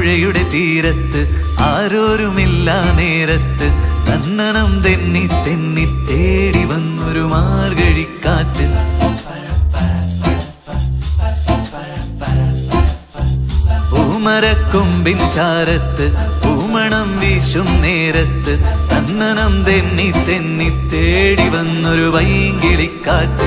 പുഴയുടെ തീരത്ത് ആരോരുമില്ല നേരത്ത് തന്നനം തെന്നി തെന്നി തേടി വന്നൊരു മാർഗഴിക്കാറ്റ് പൂമരക്കൊമ്പിൻ ചാരത്ത് പൂമണം വീശും നേരത്ത് തന്നനം തെന്നി തെന്നി തേടി വന്നൊരു വൈകിളിക്കാറ്റ്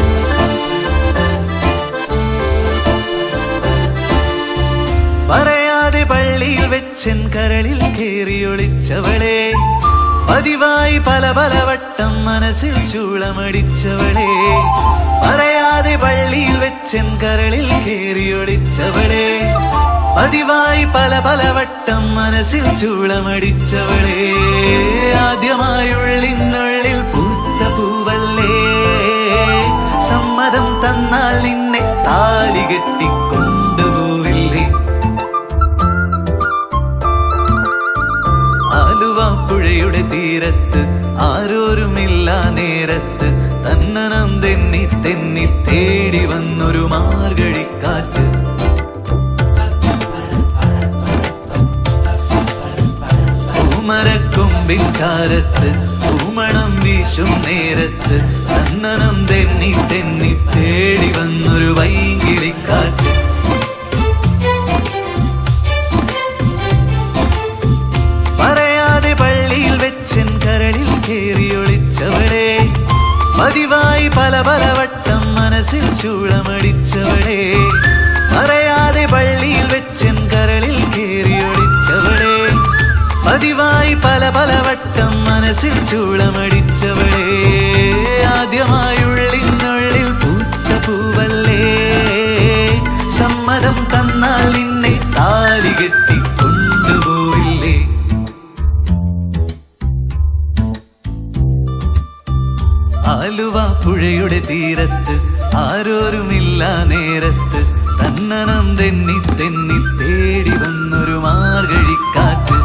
പറയാതെ പള്ളിയിൽ വെച്ചൻ കരളിൽ കേറി ഒളിച്ചവളെ പതിവായി പല പല വട്ടം മനസ്സിൽ ചൂളമടിച്ചവളെ പറയാതെ പള്ളിയിൽ വെച്ചൻ കരളിൽ കേറി ഒളിച്ചവളെ പതിവായി പല പല വട്ടം മനസ്സിൽ ചൂളമടിച്ചവളെ ആദ്യമായുള്ളിനുള്ളിൽ പൂത്ത പൂവല്ലേ സമ്മതം തന്നാൽ നിന്നെ താലി കെട്ടിക്കൊണ്ടുപോവില്ലേ ആലുവ പുഴയുടെ തീരത്ത് ആരോരുമില്ല നേരത്ത് തന്നനം തെന്നി തെന്നി തേടി വന്നൊരു മാർഗഴിക്കാറ്റ് പൂമരക്കൊമ്പിൻ ചാരത്ത് പൂമണം വീശും നേരത്ത് തന്നനം തെന്നി തെന്നി തേടി വന്നൊരു വൈകിളിക്കാറ്റ് പറയാതെ പള്ളിയിൽ വെച്ചൻ കരളിൽ കേറി ഒളിച്ചവളെ പതിവായി പല പല വട്ടം മനസ്സിൽ ചൂളമടിച്ചവളെ പറയാതെ പള്ളിയിൽ വെച്ചൻ കരളിൽ കേറി ഒളിച്ചവളെ പതിവായി പല പല വട്ടം മനസ്സിൽ ചൂളമടിച്ചവളെ ആദ്യമായുള്ളിനുള്ളിൽ പൂത്ത പൂവല്ലേ സമ്മതം തന്നാൽ നിന്നെ താലി കെട്ടിക്കൊണ്ടുപോയില്ലേ ആലുവ പുഴയുടെ തീരത്ത് ആരോരുമില്ല നേരത്ത് തന്നനം തെന്നി തെന്നി തേടി വന്നൊരു മാർഗഴിക്കാറ്റ്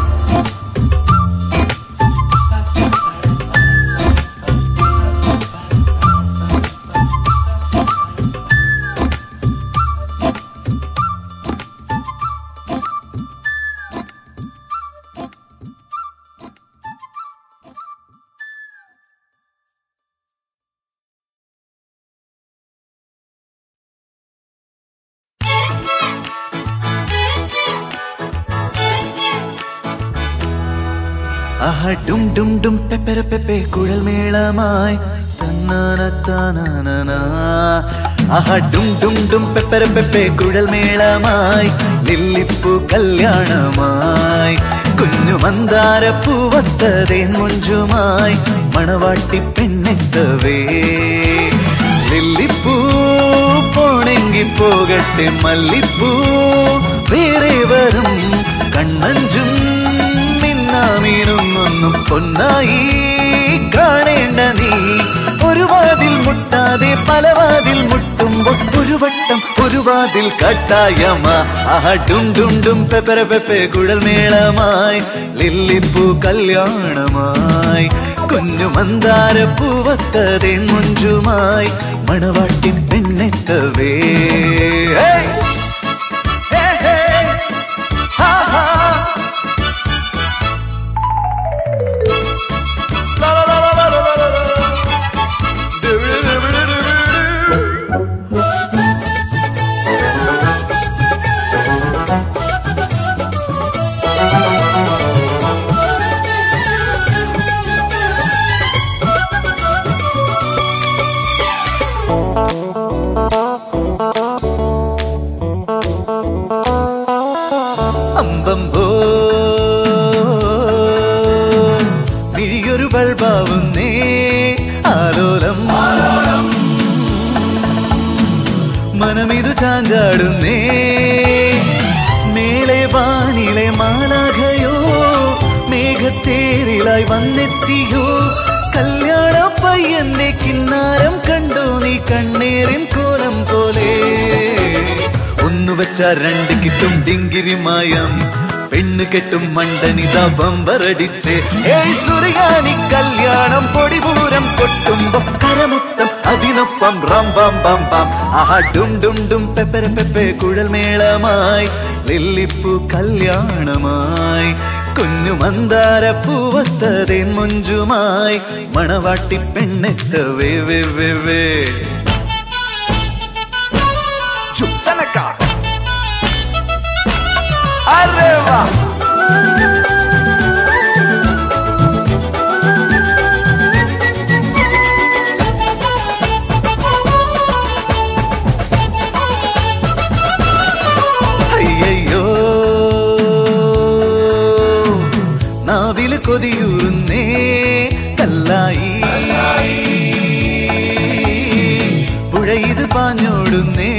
ആഹ ഡും ഡും ഡും പെപ്പര പെപ്പെ കുഴൽ മേളമായി തന്നാന താനാന ആഹ ഡും ഡും ഡും പെപ്പര പെപ്പെ കുഴൽ മേളമായി ലില്ലിപ്പൂ കല്യാണമായി കുഞ്ഞു മന്ദാര പൂവത്തതേൻ മുഞ്ചുമായി മണവാട്ടി പെണ്ണെത്തവേ ലില്ലിപ്പൂ പോണെങ്കി പോകട്ടെ മല്ലിപ്പൂ വേറെ വരും കണ്ണഞ്ചും മിന്നാമീനുങ്ങൊന്നും പൊന്നായി കാണേണ്ട നീ ഒരു വാതിൽ മുട്ടാതെ പല വാതിൽ മുട്ടുമ്പോൾ ഒരു വട്ടം ഒരു വാതിൽ കട്ടായമ ആഹ ഡും ഡും ഡും പെപ്പര പെപ്പെ കുഴൽ മേളമായി ലില്ലിപ്പൂ കല്യാണമായി കുഞ്ഞു മന്ദാര പൂവത്തതേ മുഞ്ചുമായി മണവാട്ടി പെണ്ണെത്തവേ Hey! Hey, hey! Ha, ha! La, la, la, la, la, la, la, la, la. Du, du, du, du, du, du, du, du. അമ്പമ്പോ മിഴിയൊരു ബൾബാവുന്നേ ആലോലം മനമിതു ചാഞ്ചാടുന്നേ മേലെ വാനിലെ മാലാഖയോ മേഘത്തേരിലായി വന്നെത്തിയോ കല്യാണ പയ്യന്റെ കിന്നാരം കണ്ടു നീ കണ്ണേറിൻ കോലം പോലെ ഒന്നു വെച്ച രണ്ട് കിട്ടും ഡിങ്കിരിമായം പെണ്ണ് കെട്ടും മണ്ടനിത ബമ്പറടിച്ച് ഏയ് സുറിയാനി കല്യാണം പൊടിപൂരം കൊട്ടുമ്പോ കരമൊത്തം അതിനൊപ്പം അതിനൊപ്പം റം ബം ബം ബം ആഹാ ഡും ഡും ഡും പെപ്പര പെപ്പെ കുഴൽ മേളമായി ലില്ലിപ്പു കല്യാണമായി കുഞ്ഞു മന്ദാര പൂവത്തതേൻ മുഞ്ചുമായി മണവാട്ടി പെണ്ണെത്ത വേ വേ വേ വേ ചുട്ടനക്ക അരേ വാ അയ്യയ്യോ നാവില് കൊതിയൂറുന്നേ കല്ലായി പുഴയിത് പാഞ്ഞോടുന്നേ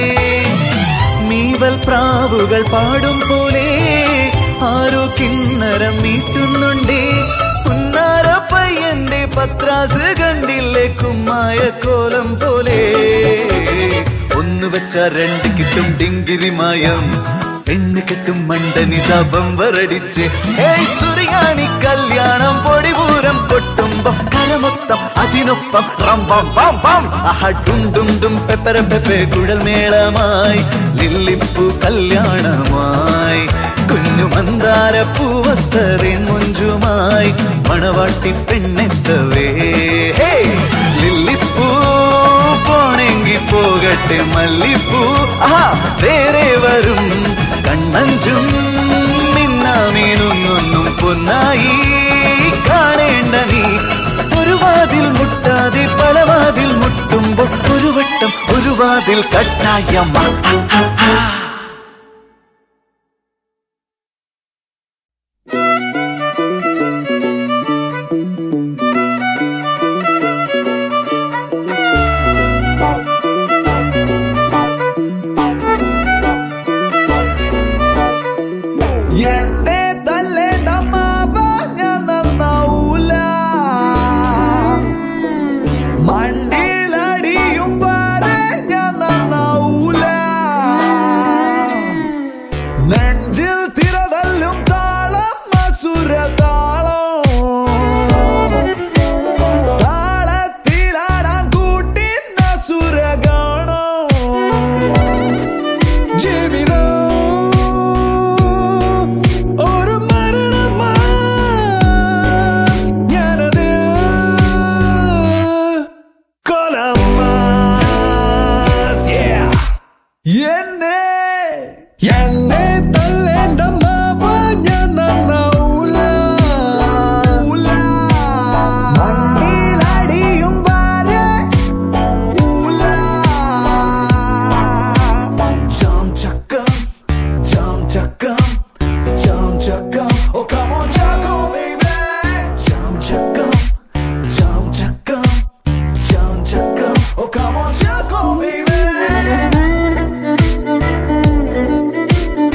മീവൽ പ്രാവുകൾ പാടും പോലെ ആരോ കിന്നരം മീട്ടുന്നുണ്ടേ പുന്നാര പയ്യന്റെ പത്രാസ് കണ്ടില്ലേ കുമ്മായ കോലം പോലെ ഒന്ന് വെച്ച രണ്ട് കിട്ടും ഡിങ്കിരിമായം പെണ്ണ് കെട്ടും മണ്ടനിത ബമ്പറടിച്ച് ഏയ് സുറിയാണി കല്യാണം പൊടിപൂരം പൊട്ടുമ്പം കരമൊത്തം അതിനൊപ്പം റംബം ബം ബം ആഹാ ഡും ഡും ഡും പെപ്പര പെപ്പെ കുഴൽ മേളമായി ലില്ലിപ്പു കല്യാണമായി കുഞ്ഞു മന്ദാര പൂവത്തറിൻ മുഞ്ചുമായി മണവാട്ടി പെണ്ണെത്തവേ ഹേ ലില്ലിപ്പൂ പോണെങ്കി പോകട്ടെ മല്ലിപ്പൂ ആഹാ വേറെ വരും കണ്ണഞ്ചും മിന്നാമീനൊന്നൊന്നും പൊന്നായി കാണേണ്ട നീ ഒരു വാതിൽ മുട്ടാതെ പല വാതിൽ മുട്ടുമ്പോൾ ഒരു വട്ടം ഒരു വാതിൽ കട്ടായമ്മ എന്നെ തല്ലേണ്ട മാവ ഞാൻ നന്നാവൂല മണ്ടിയിലടിയും പാരെ ഞാൻ നന്നാവൂല നെഞ്ചിൽ തിരതല്ലും താളം മസുര താളം താളത്തിലാടാൻ കൂട്ടി നസുര കാണോ ജീവിതം ഒരു മരണമാസ് ഞാനത് കൊലമാസ് എന്നെ എന്നെ തല്ലേണ്ട മാവ ഞാൻ നന്നാവൂല മണ്ണിലടിയും വാരെ ഊല Jam chakam, jam chakam, jam chakam. Oh come on, Chaco, baby. Jam chakam, jam chakam, jam chakam. Oh come on, Chaco, baby.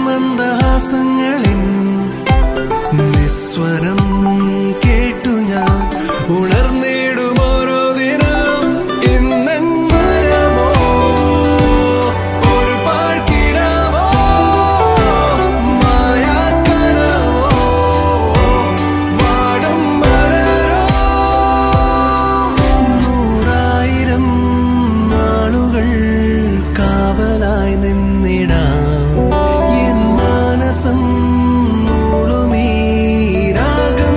മന്ദഹാസങ്ങളിൽ നിസ്വരം കേട്ടു ഞാൻ ഉണർന്നിടും ഓരോ ദിനം ഇന്നൻ മരമോ ഒരു പാഴ്ക്കിരവോ മായാക്കനവോ വാടും മരരോ നൂറായിരം നാളുകൾ കാവലായി നിന്നിടാം എൻ മാനസം മൂളുമീ രാഗം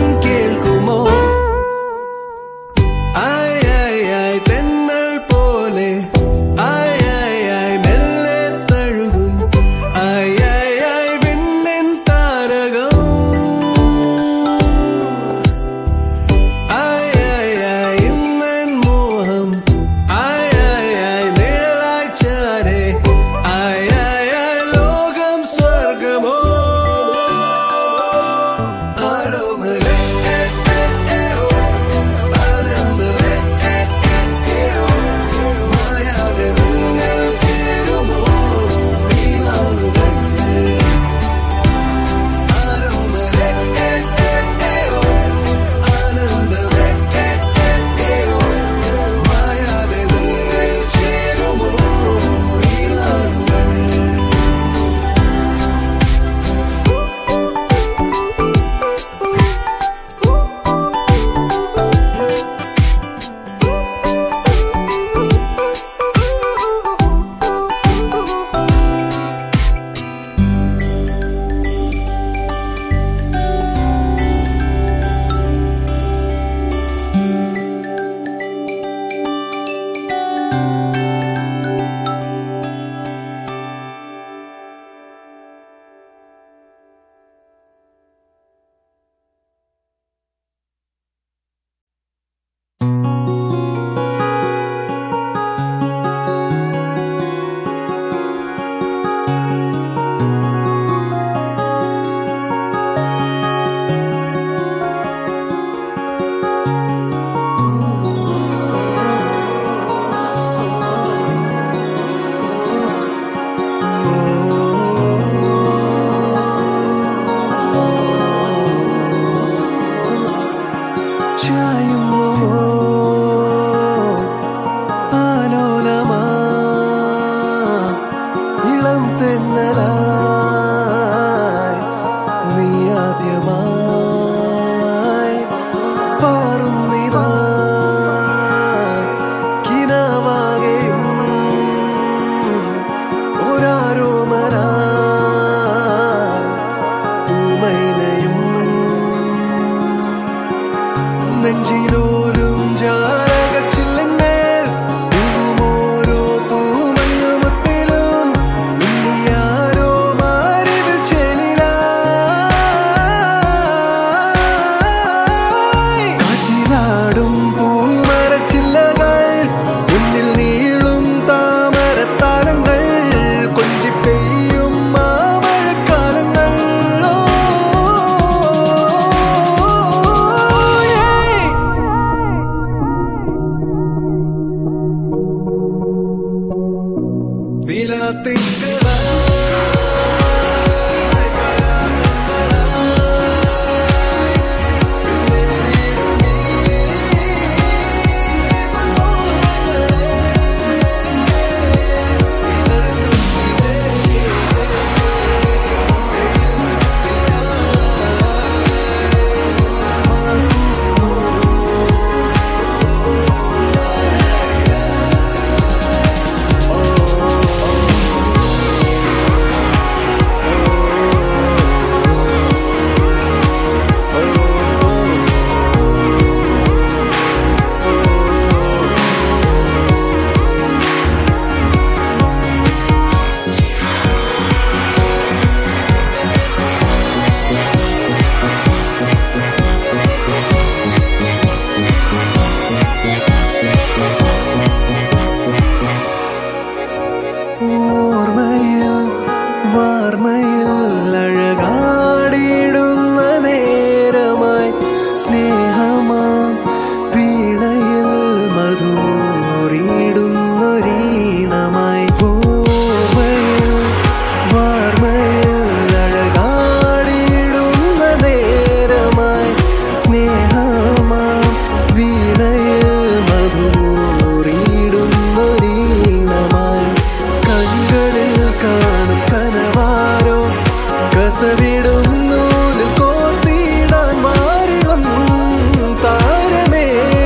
ആസവിടും നൂലിൽ കോർത്തിടാൻ മാറിളം താരമേ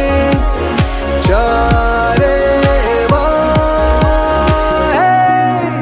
ചാരേ വാ ഹേ.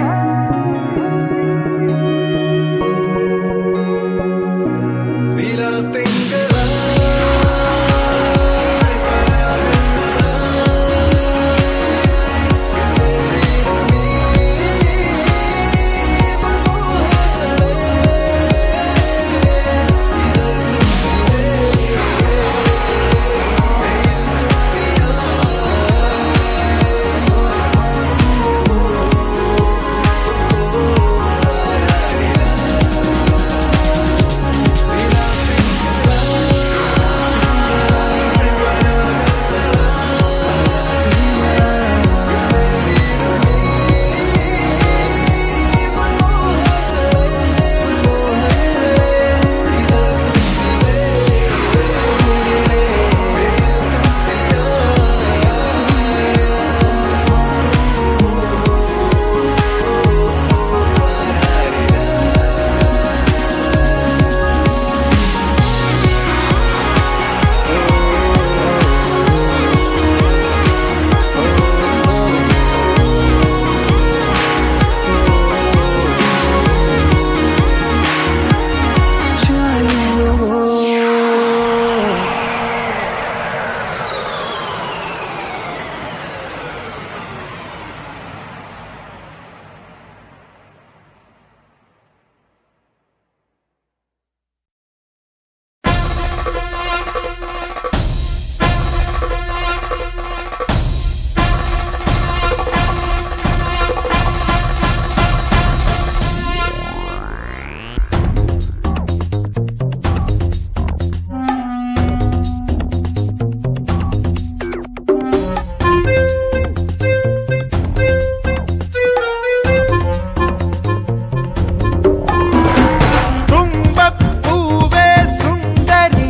തുമ്പപ്പൂവേ സുന്ദരി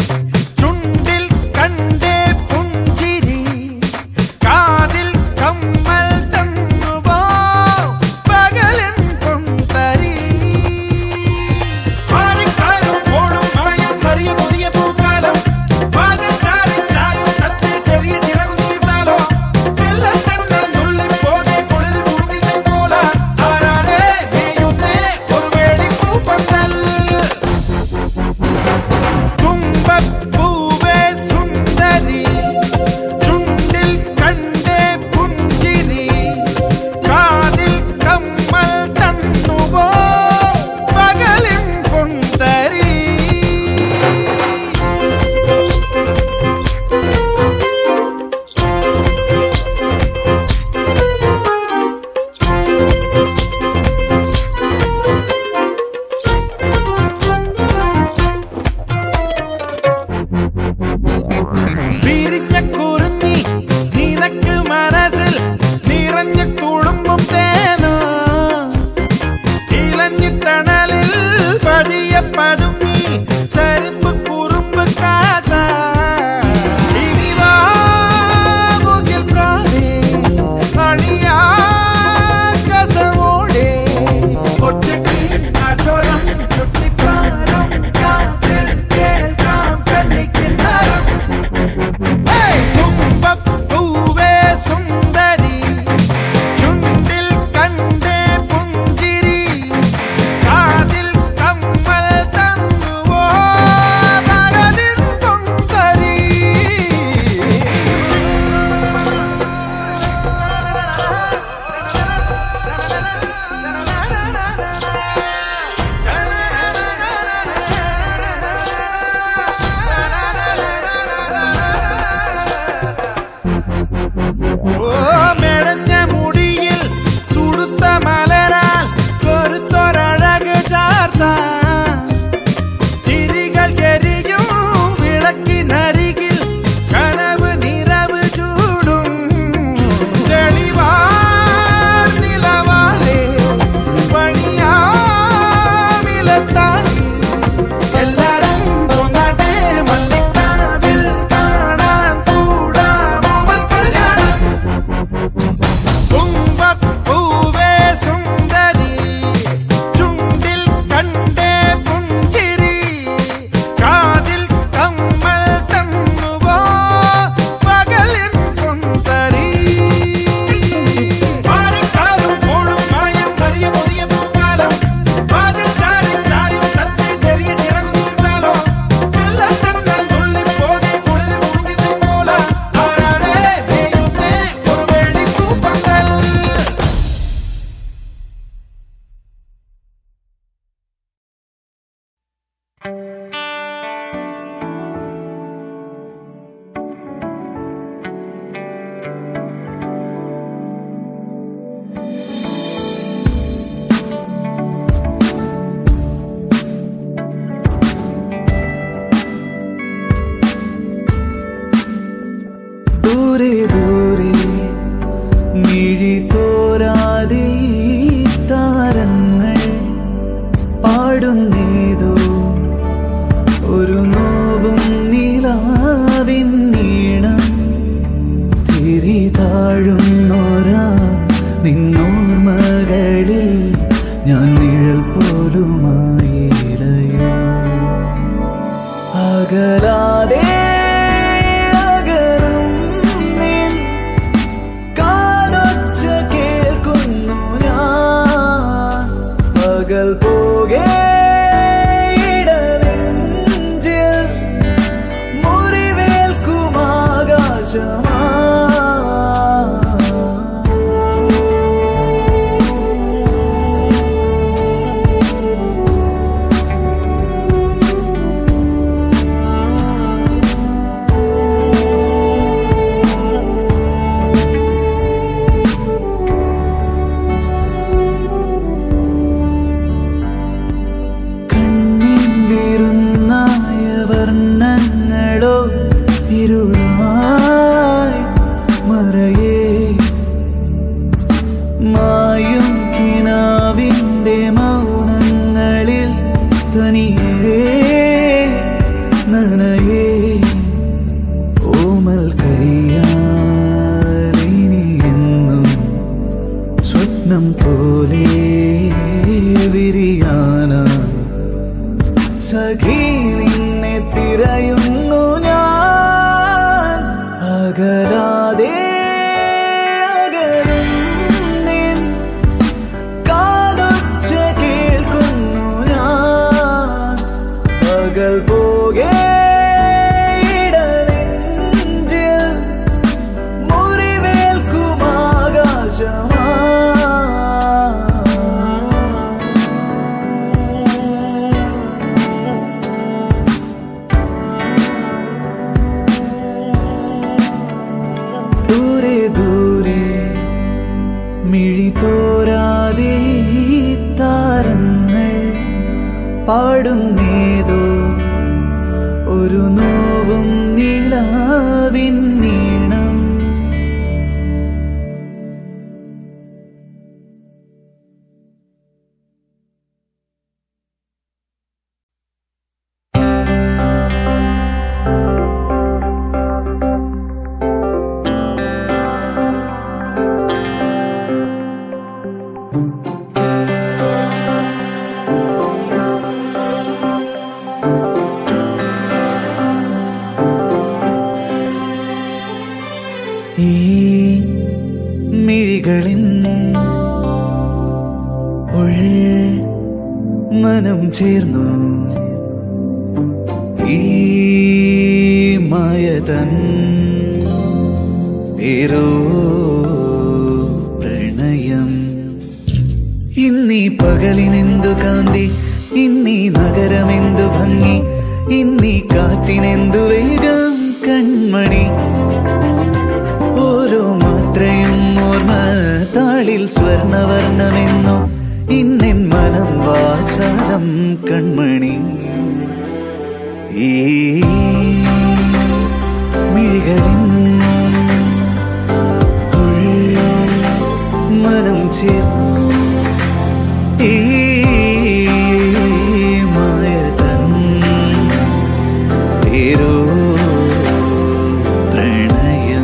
ചുണ്ടിൽ കണ്ടേ പുഞ്ചിരി കാതിൽ കമ്മൽ തന്നുവോ പകലൻ പൊന്തരി ആരിക്കാരും ഓടും മായം ചെറിയ പുതിയ പൂക്കാലം വാതിൽ ചാരി ചായും തട്ടി ചെറിയ ചിറകുനീർത്താലോ വെള്ളം തന്നെ നുള്ളിപ്പോകെ കുളിരിൽ മുഴുകിൻ മൂല ആരാരേ നീയുന്നേ ഒരു വേളിപ്പൂപ്പന്തൽ തുമ്പപ്പൂവേ സുന്ദരി ചുണ്ടിൽ കണ്ടേ പുഞ്ചിരി കാതിൽ കമ്മൽ തന്നുവോ പകലിൻ പൊന്തരി വിരിഞ്ഞ കുറിഞ്ഞി നിനക്ക് മനസ്സിൽ നിറഞ്ഞു തുളുമ്പും തേനോ ഇലഞ്ഞിത്തണലിൽ പതിയെ പതുങ്ങി ചരിമ്പ് കുറുമ്പ് കാട്ട മുകിൽ പ്രാണി അണിയാ കസവോടെ ഒറ്റയ്ക്ക് അച്ചോരം ചുറ്റിപ്പാരം കാറ്റിൽ കേൾക്കാം കണ്ണിക്കിന്നാരം തുമ്പപ്പൂവേ സുന്ദരി ചുണ്ടിൽ കണ്ടേ പുഞ്ചിരി കാതിൽ കമ്മൽ തന്നുവോ പകലിൻ പൊന്തരി ഓ മെടഞ്ഞ മുടിയിൽ തുടുത്ത മലരാൽ കൊരുത്തൊരഴക് ചാർത്താൻ തിരികൾ എരിയും വിളക്കിനരികിൽ കനവ് നിറവ് ചൂടും തെളിവാ നിലവാലേ പണിയാവിലത്താണി എല്ലാരും പോന്നാട്ടെ മല്ലിക്കാവിൽ കാണാൻ കൂടാമോമൽ കല്യാണം തുമ്പപ്പൂവേ സുന്ദരി ചുണ്ടിൽ കണ്ടേ ദൂരെ ദൂരെ മിഴി തോരാതെ ഈ താരങ്ങൾ പാടുന്നേതോ ഒരു നോവും നിലാവിൻ നീണം തിരി താഴുന്നോരാ നിന്നോർമകളിൽ ഞാൻ നിഴൽ പോലുമായില്ലയോ അകലാതെ അകലും നിൻ കാലൊച്ച കേൾക്കുന്നു ഞാൻ പകൽ പോകെ ഇടനെഞ്ചിൽ മുറിവേൽക്കുമാകാശമാ കണ്ണിൻ വിരുന്നായ വർണ്ണങ്ങളോ ഇരുളായി മറയേ മായും കിനാവിൻ്റെ മൗനങ്ങളിൽ തനിയേ നനയേ ഓമൽ കയ്യാലിനി എന്നും സ്വപ്നം പോലെ വിരിയാനായി സഖി നിന്നെ തിരയുന്നു ഞാൻ അകലാതെ അകലും നിൻ കാലൊച്ച കേൾക്കുന്നു ഞാൻ പകൽ പോകെ ഇടനെഞ്ചിൽ മുറിവേൽക്കുമാകാശമാ ദൂരെ ദൂരെ മിഴി തോരാതെ ഈ താരങ്ങൾ പാടുന്നേതോ ഒരു നോവും നിലാവിൻ നീണം ഈ മിഴികളിൻ ഉൾ മനം ചേർന്നു ഈ മായതൻ ഏരോ പ്രണയം ഇന്നീ പകലിനെന്തു കാന്തി ഇന്നീ നഗരമെന്തു ഭംഗി ഇന്നീ കാറ്റിനെന്തു വേഗം കൺമണി ഓരോ മാത്രയും ഓർമ്മ താളിൽ സ്വർണവർണ്ണമെന്നോ ഇന്നെൻ മനം വാചാലം കൺമണി ഈ മിഴികളിൻ ഉൾ മനം ചേർന്നു ഈ മായതൻ പേരോ പ്രണയം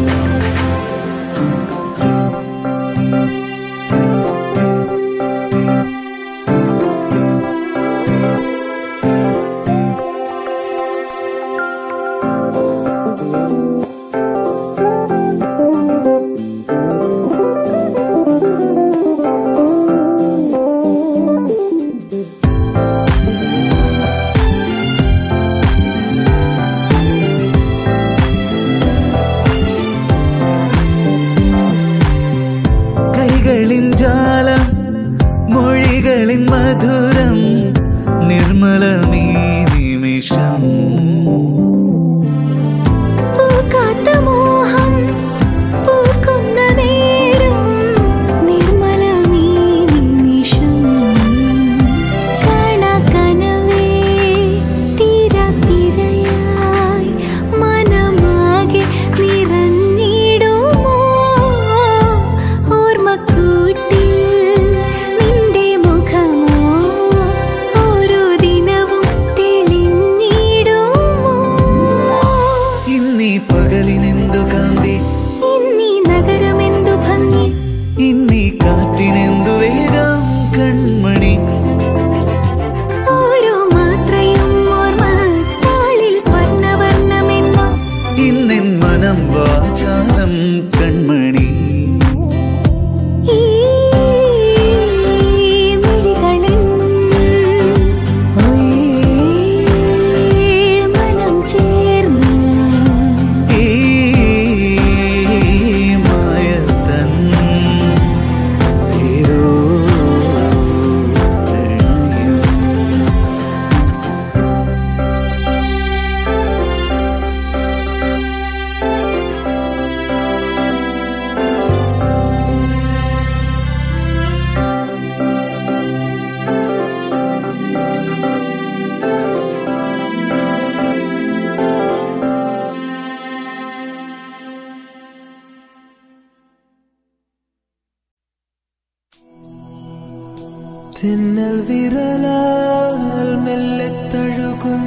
തെന്നൽ വിരലാൽ മെല്ലെ തഴുകും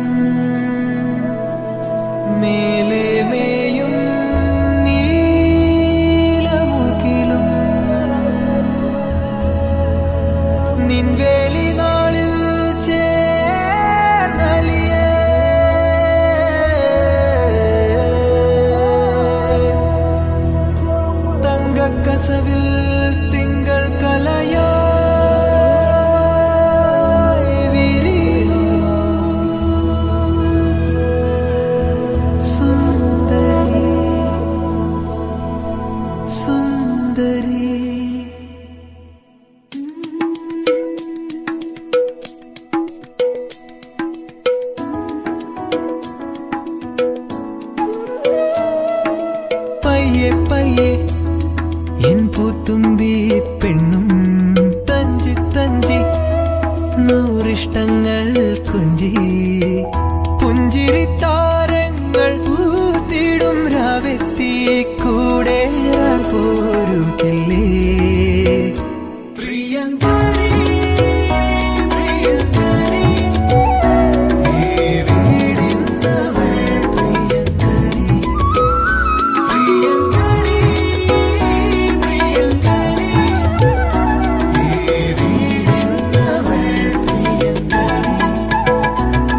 മേലെ മേയും നീലമുകിലും നിൻവേലി നാളിൽ ചേർന്നലിയേ തങ്കക്കസവിൽ തിങ്കൾ കലയായി വിരിയും സുന്ദരി സുന്ദരി പയ്യെ പയ്യെ എൻ പൂത്തുമ്പി പെണ്ണും തഞ്ചി തഞ്ചി നൂറിഷ്ടങ്ങൾ കുഞ്ചി പുഞ്ചിരി താരങ്ങൾ പൂത്തിടും രാവെത്തി കൂടെ പോരുകില്ലേ പ്രിയങ്കരി പ്രിയങ്കരി ഈ വീടിന്നവൾ പ്രിയങ്കരി പ്രിയങ്കരി പ്രിയങ്കരി ഈ വീടിന്നവൾ പ്രിയങ്കരി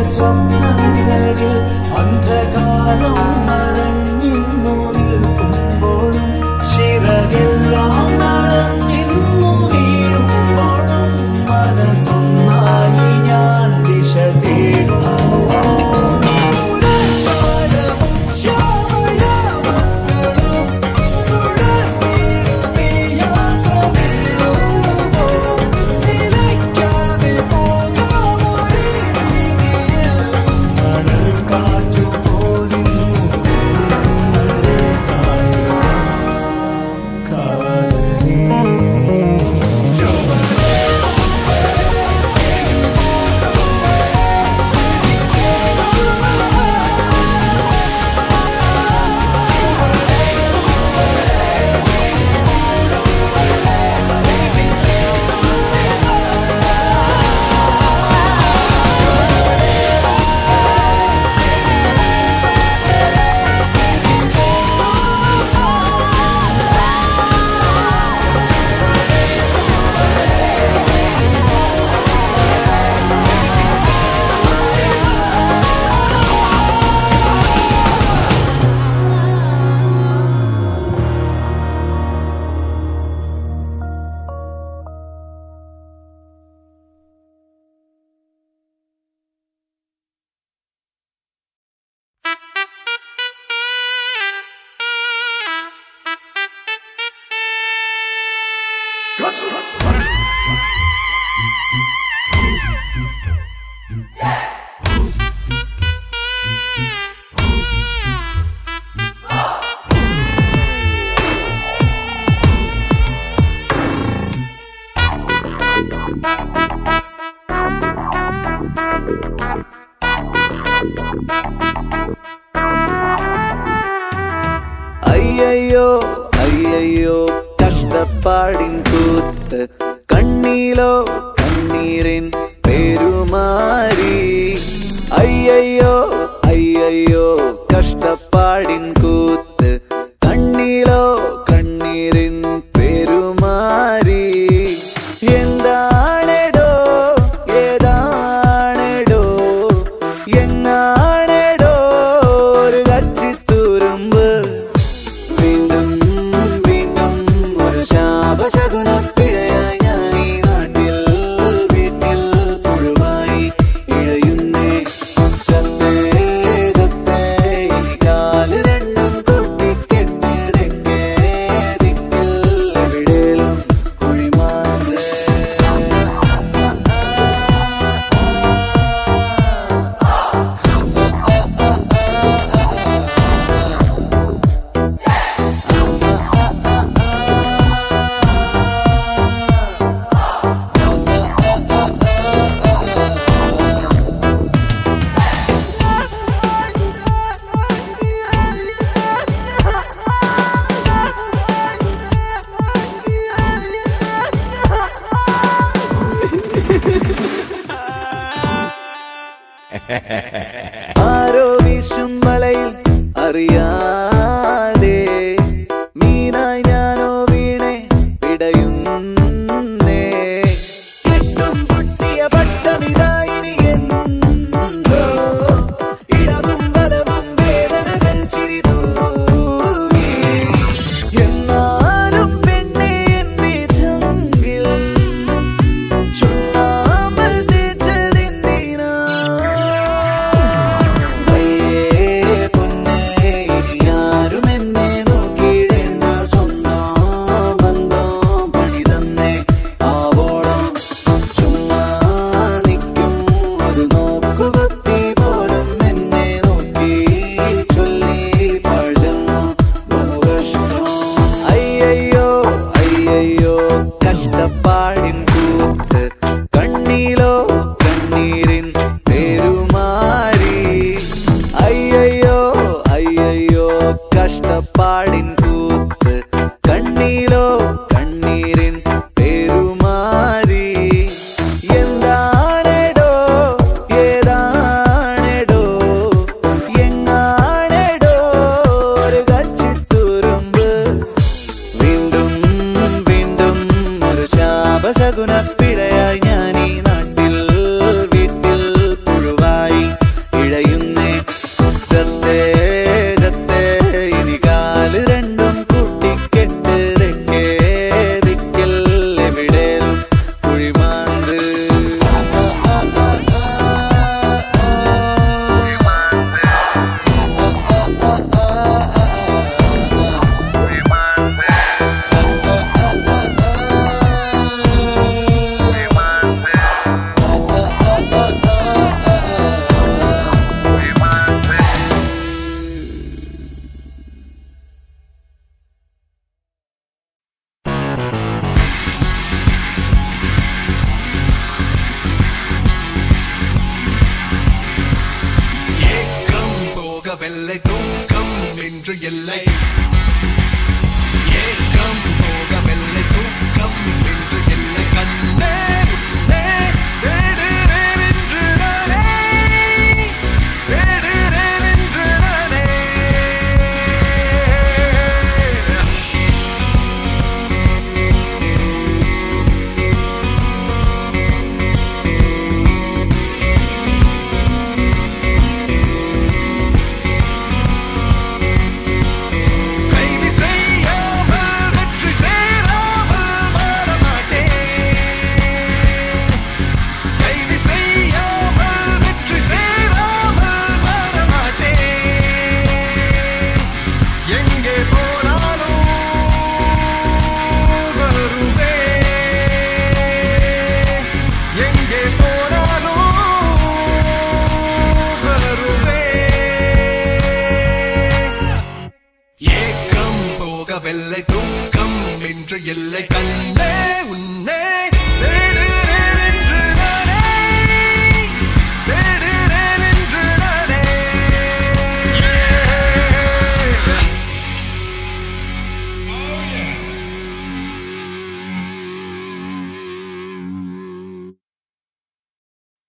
സ്വപ്നങ്ങളിൽ അന്ധകാരം മറഞ്ഞിന്നു നിൽക്കുമ്പോഴും ചിറകെല്ലാം നടന്നിന്നു വീഴുമ്പോഴും മനസ്സൊന്നായി ഞാൻ ദിശ തേടുന്നു അയ്യയ്യോ അയ്യയ്യോ കഷ്ടപ്പാടിൻ കൂത്ത് കണ്ണീലോ കണ്ണീരിൻ പെരുമാറി അയ്യയ്യോ അയ്യയ്യോ കഷ്ടപ്പാടിൻ കൂത്ത് കണ്ണീലോ കണ്ണീരിൻ പെരുമാറി എന്താണെടോ ഏതാണെടോ എങ്ങാണെടോ ഒരു കച്ചിത്തുരുമ്പ് വീണ്ടും വീണ്ടും ഒരു ശാപശകുന പിഴയായി ഞാൻ ഈ നാട്ടിൽ വീട്ടിൽ പുഴുവായി ഇഴയുന്നേ ചത്തേ ചത്തേ ഈ കാല് രണ്ടും കൂട്ടിക്കെട്ട് തെക്കേ ദിക്കിൽ എവിടേലും കുഴിമാന്തേ ആരോ വീശും വലയിൽ അറിയാതെ മീനായി ഞാനോ വീണെ പിടയുന്നേ കെട്ടും പൊട്ടിയ പട്ടമിതായിനി എന്തോ ഇടവും വലവും വേദനകൾ ചിരിതൂകി എന്നാലും പെണ്ണെ എന്റെ ചങ്കിൽ ചുണ്ണാമ്പ് തേച്ചതെന്തിനാ? അയ്യേ പൊന്നേ, ഇനി ആരും എന്നെ നോക്കിയിടേണ്ട. സ്വന്തം ബന്ധം പണി തന്നേ ആവോളം ചുമ്മാ നിൽക്കും ഒരു നോക്കുകുത്തി പോലും എന്നെ നോക്കി ചൊല്ലി പഴഞ്ഞു ബഹുകഷ്ടം അയ്യയ്യോ അയ്യയ്യോ കഷ്ടപ്പാടിൻ കൂത്ത് കണ്ണീലോ കണ്ണീരിൻ പെരുമാറി അയ്യയ്യോ അയ്യയ്യോ കഷ്ടപ്പാടിൻ കൂത്ത് കണ്ണീലോ കണ്ണീരിൻ പെരുമാറി എന്താണെടോ ഏതാണെടോ എങ്ങാണെടോ ഒരു കച്ചിത്തുരുമ്പ് വീണ്ടും വീണ്ടും ഒരു ശാപശകുന പിഴയായി ഞാൻ ഈ നാട്ടിൽ വീട്ടിൽ പുഴുവായി போகவில்லை தூக்கம் என்று இல்லை ஏக்கம் போகவில்லை தூக்கம் என்று இல்லை கண்ணே உன்னை தேடுறேன் என்று நானே தேடுறேன் என்று நானே கைது செய்யாமல் வெற்றி சேராமல் மாறமாட்டேன் கைது செய்யாமல் வெற்றி சேராமல் மாறமாட்டேன் எங்கே போனாலும் வருவேன் எங்கே போனாலும் வருவேன் ஏக்கம் போகவில்லை தூக்கம் என்று இல்லை கண்ணே உன்னே